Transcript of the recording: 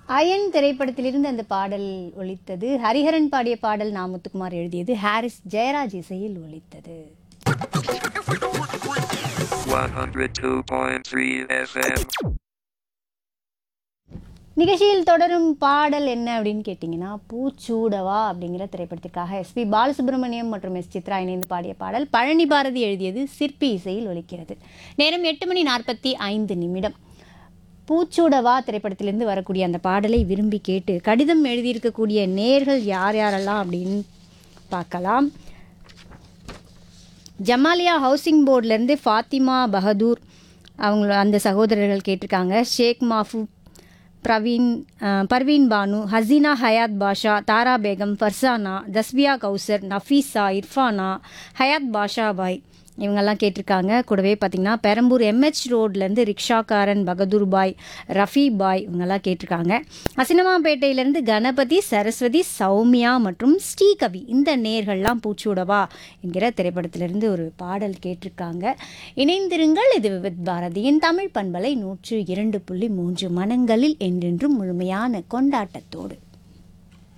Iron திரைப்படத்திலிருந்து அந்த பாடல் ஒலித்தது ஹரிஹரன் பாடிய பாடல் நா முத்துக்குமார் எழுதியது ஹாரிஸ் ஜெயராஜ் இசையில் ஒலித்தது 102.3 FM. நிகழ்ச்சியில் தொடரும் பாடல் என்ன அப்படின்னு கேட்டிங்கன்னா பூச்சூடவா அப்படிங்கிற திரைப்படத்திற்காக எஸ்பி பாலசுப்ரமணியம் மற்றும் எஸ் சித்ரா இணைந்து பாடிய பாடல் பழனி பாரதி எழுதியது சிற்பி இசையில் ஒலிக்கிறது நேரம் எட்டு மணி நாற்பத்தி ஐந்து நிமிடம் பூச்சூடவா திரைப்படத்திலிருந்து வரக்கூடிய அந்த பாடலை விரும்பி கேட்டு கடிதம் எழுதியிருக்கக்கூடிய நேர்கள் யார் யாரெல்லாம் அப்படின்னு பார்க்கலாம் ஜமாலியா ஹவுசிங் போர்ட்லேருந்து ஃபாத்திமா பகதூர் அவங்கள அந்த சகோதரர்கள் கேட்டிருக்காங்க ஷேக் மாஃபு பிரவீன் அஹ், பர்வீன் பானு ஹசீனா ஹயாத் பாஷா தாரா பேகம் ஃபர்சானா தஸ்வியா கௌசர் நஃபீஸா இர்ஃபானா ஹயாத் பாஷா பாய் இவங்கெல்லாம் கேட்டிருக்காங்க கூடவே பார்த்திங்கன்னா பெரம்பூர் எம்ஹெச் ரோட்லேருந்து ரிக்ஷாக்காரன் பகதூர் பாய் ரஃபி பாய் இவங்கெல்லாம் கேட்டிருக்காங்க அசினமாப்பேட்டையிலேருந்து கணபதி சரஸ்வதி சௌமியா மற்றும் ஸ்ரீகவி இந்த நேர்கள்லாம் பூச்சூடவா என்கிற திரைப்படத்திலிருந்து ஒரு பாடல் கேட்டிருக்காங்க இணைந்திருங்கள் இது விவித் பாரதியின் தமிழ் பண்பலை நூற்று இரண்டு புள்ளி மூன்று மனங்களில் என்றென்றும் முழுமையான கொண்டாட்டத்தோடு